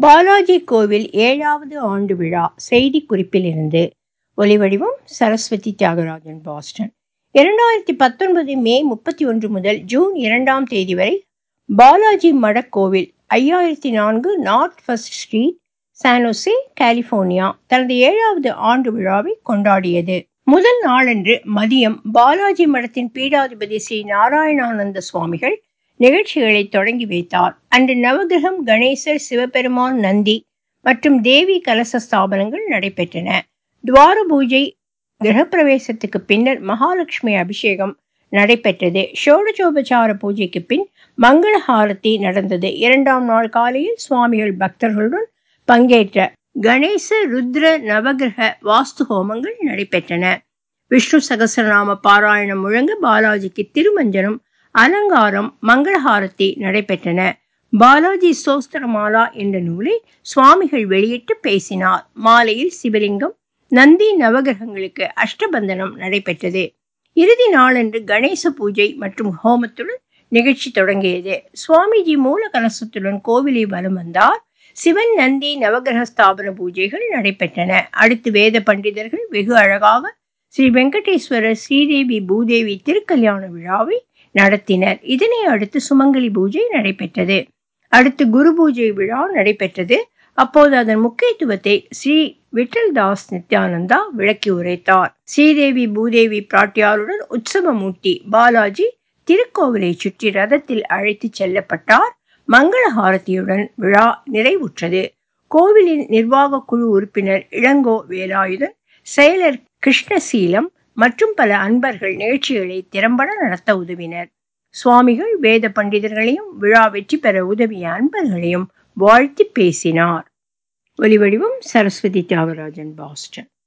பாலாஜி கோவில் ஏழாவது ஆண்டு விழா செய்தி குறிப்பிலிருந்து ஒலிவடிவம் சரஸ்வதி தியாகராஜன் பாஸ்டன் இரண்டாயிரத்தி பத்தொன்பது மே முப்பத்தி ஒன்று முதல் ஜூன் இரண்டாம் தேதி வரை பாலாஜி மடக்கோவில் ஐயாயிரத்தி நான்கு north first street San Jose California தனது ஏழாவது ஆண்டு விழாவை கொண்டாடியது முதல் நாளன்று மதியம் பாலாஜி மடத்தின் பீடாதிபதி ஸ்ரீ நாராயணானந்த சுவாமிகள் நிகழ்ச்சிகளை தொடங்கி வைத்தார் அன்று நவகிரகம் கணேசர் சிவபெருமான் நந்தி மற்றும் தேவி கலச ஸ்தாபனங்கள் நடைபெற்றன துவார பூஜை கிரகப்பிரவேசத்துக்கு பின்னர் மகாலட்சுமி அபிஷேகம் நடைபெற்றது ஷோடசோபசார பூஜைக்கு பின் மங்கள ஹாரதி நடந்தது இரண்டாம் நாள் காலையில் சுவாமிகள் பக்தர்களுடன் பங்கேற்ற கணேச ருத்ர நவகிரக வாஸ்து ஹோமங்கள் நடைபெற்றன விஷ்ணு சகசரநாம பாராயணம் முழங்க பாலாஜிக்கு திருமஞ்சனம் அலங்காரம் மங்களஹாரதி நடைபெற்றன பாலாஜி சோஸ்திரமாலா என்ற நூலை சுவாமிகள் வெளியிட்டு பேசினார் மாலையில் சிவலிங்கம் நந்தி நவகிரகங்களுக்கு அஷ்டபந்தனம் நடைபெற்றது இறுதி நாளன்று கணேச பூஜை மற்றும் ஹோமத்துடன் நிகழ்ச்சி தொடங்கியது சுவாமிஜி மூல கலசத்துடன் கோவிலை வலம் வந்தார் சிவன் நந்தி நவகிரக ஸ்தாபன பூஜைகள் நடைபெற்றன அடுத்து வேத பண்டிதர்கள் வெகு அழகாக ஸ்ரீ வெங்கடேஸ்வரர் ஸ்ரீதேவி பூதேவி திருக்கல்யாண விழாவை நடத்தினர் இதனை அடுத்து சுமங்கலி பூஜை நடைபெற்றது அடுத்து குரு பூஜை விழா நடைபெற்றது அப்போது அதன் முக்கியத்துவத்தை ஸ்ரீ விட்டல் தாஸ் நித்யானந்தா விளக்கி உரைத்தார் ஸ்ரீதேவி பூதேவி பிராட்டியாருடன் உற்சவமூர்த்தி பாலாஜி திருக்கோவிலை சுற்றி ரதத்தில் அழைத்து செல்லப்பட்டார் மங்கள ஹாரதியுடன் விழா நிறைவுற்றது கோவிலின் நிர்வாக குழு உறுப்பினர் இளங்கோ வேலாயுதன் செயலர் கிருஷ்ணசீலம் மற்றும் பல அன்பர்கள் நிகழ்ச்சிகளை திறம்பட நடத்த உதவினர் சுவாமிகள் வேத பண்டிதர்களையும் விழா வெற்றி பெற உதவிய அன்பர்களையும் வாழ்த்தி பேசினார் ஒலிவடிவம் சரஸ்வதி தியாகராஜன் பாஸ்டன்